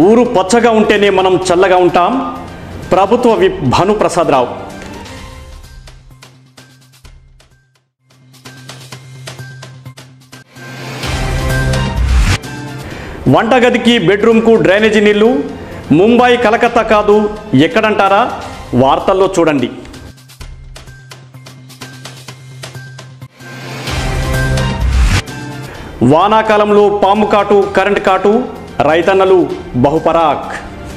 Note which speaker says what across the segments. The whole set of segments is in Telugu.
Speaker 1: ఊరు పచ్చగా ఉంటేనే మనం చల్లగా ఉంటాం ప్రభుత్వ విప్ భాను ప్రసాదరావు వంటగదికి బెడ్రూమ్కు డ్రైనేజీ నీళ్లు ముంబై కలకత్తా కాదు ఎక్కడంటారా వార్తల్లో చూడండి వానాకాలంలో పాము కాటు కరెంట్ కాటు రైతన్నలు బహుపరాక్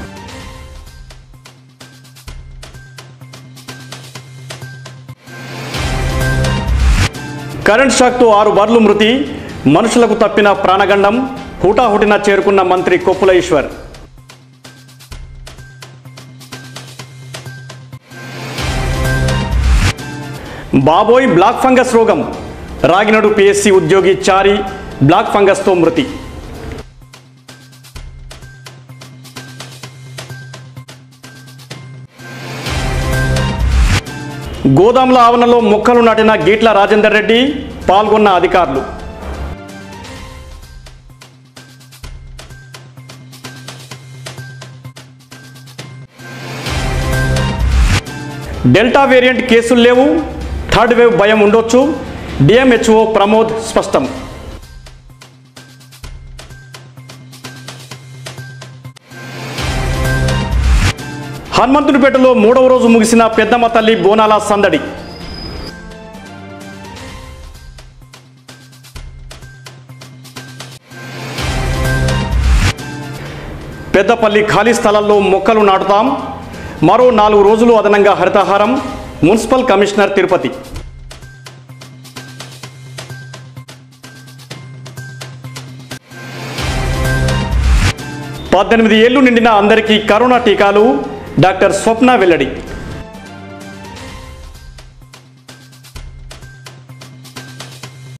Speaker 1: కరెంట్ షాక్తో ఆరు బర్లు మృతి మనుషులకు తప్పిన ప్రాణగండం హుటాహుటిన చేరుకున్న మంత్రి కొప్పుల ఈశ్వర్ బాబోయ్ బ్లాక్ ఫంగస్ రోగం రాగినడు పిఎస్సి ఉద్యోగి చారి బ్లాక్ ఫంగస్తో మృతి గోదాంల ఆవరణలో మొక్కలు నాటిన గీట్ల రాజేందర్ రెడ్డి పాల్గొన్న అధికారులు డెల్టా వేరియంట్ కేసులు లేవు థర్డ్ వేవ్ భయం ఉండొచ్చు డిఎంహెచ్ఓ ప్రమోద్ స్పష్టం హనుమంతుడిపేటలో మూడవ రోజు ముగిసిన పెద్దమ్మ తల్లి బోనాల సందడి పెద్దపల్లి ఖాళీ స్థలాల్లో మొక్కలు నాటుతాం మరో నాలుగు రోజులు అదనంగా హరితహారం మున్సిపల్ కమిషనర్ తిరుపతి పద్దెనిమిది ఏళ్లు నిండిన అందరికీ కరోనా టీకాలు డాక్టర్ స్వప్న వెల్లడి